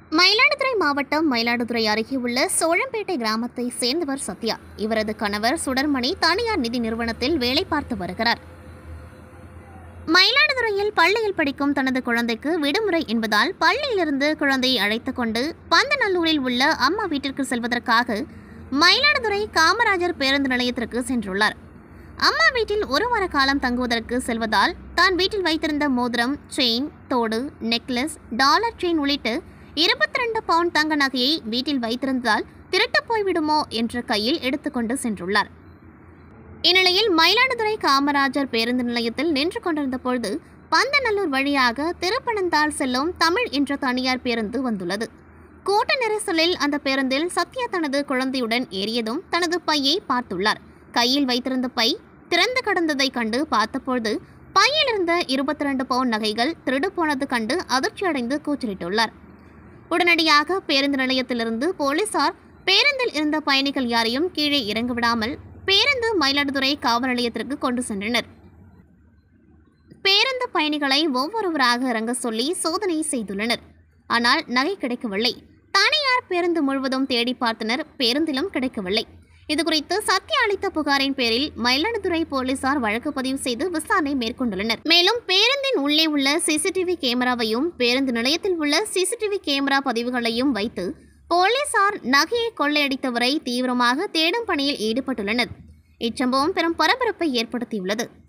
மயிலாடுதுறை மாவட்டம் மயிலாடுதுறை அருகே உள்ள சோழம்பேட்டை கிராமத்தை சேர்ந்தவர் சத்யா இவரது கணவர் சுடர்மணி தனியார் நிதி நிறுவனத்தில் வேலை பார்த்து வருகிறார் மயிலாடுதுறையில் பள்ளியில் படிக்கும் தனது குழந்தைக்கு விடுமுறை என்பதால் பள்ளியிலிருந்து குழந்தையை அழைத்துக் கொண்டு பந்தநல்லூரில் உள்ள அம்மா வீட்டிற்கு செல்வதற்காக மயிலாடுதுறை காமராஜர் பேருந்து நிலையத்திற்கு சென்றுள்ளார் அம்மா வீட்டில் ஒரு வார காலம் தங்குவதற்கு செல்வதால் தான் வீட்டில் வைத்திருந்த மோதிரம் செயின் தோடு நெக்லஸ் டாலர் செயின் உள்ளிட்ட இருபத்தி ரெண்டு பவுண்ட் தங்க நகையை வீட்டில் வைத்திருந்ததால் திருட்டு போய்விடுமோ என்ற கையில் எடுத்துக்கொண்டு சென்றுள்ளார் இந்நிலையில் மயிலாடுதுறை காமராஜர் பேருந்து நிலையத்தில் நின்று கொண்டிருந்த பொழுது பந்தநல்லூர் வழியாக திருப்பனந்தாள் செல்லும் தமிழ் என்ற தனியார் பேருந்து வந்துள்ளது கூட்ட நெரிசலில் அந்த பேருந்தில் சத்யா தனது குழந்தையுடன் ஏறியதும் தனது பையை பார்த்துள்ளார் கையில் வைத்திருந்த பை திறந்து கடந்ததை கண்டு பார்த்தபொழுது பையில் இருந்த இருபத்தி ரெண்டு பவுன் நகைகள் திருடு போனது கண்டு அதிர்ச்சியடைந்து கூச்சலிட்டுள்ளார் உடனடியாக பேருந்து நிலையத்திலிருந்து போலீசார் பேருந்தில் இருந்த பயணிகள் யாரையும் கீழே இறங்க விடாமல் பேருந்து மயிலாடுதுறை காவல் நிலையத்திற்கு கொண்டு சென்றனர் பேருந்து பயணிகளை ஒவ்வொருவராக இறங்க சொல்லி சோதனை செய்துள்ளனர் ஆனால் நகை கிடைக்கவில்லை தனியார் பேருந்து முழுவதும் தேடி பார்த்தனர் பேருந்திலும் கிடைக்கவில்லை இதுகுறித்து சத்யா அளித்த புகாரின் பேரில் மயிலாடுதுறை போலீசார் வழக்கு பதிவு செய்து விசாரணை மேற்கொண்டுள்ளனர் மேலும் பேருந்தின் உள்ளே உள்ள சிசிடிவி கேமராவையும் பேருந்து நிலையத்தில் உள்ள சிசிடிவி கேமரா பதிவுகளையும் வைத்து போலீசார் நகையை கொள்ளையடித்தவரை தீவிரமாக தேடும் பணியில் ஈடுபட்டுள்ளனர் இச்சம்பவம் பெரும் பரபரப்பை ஏற்படுத்தியுள்ளது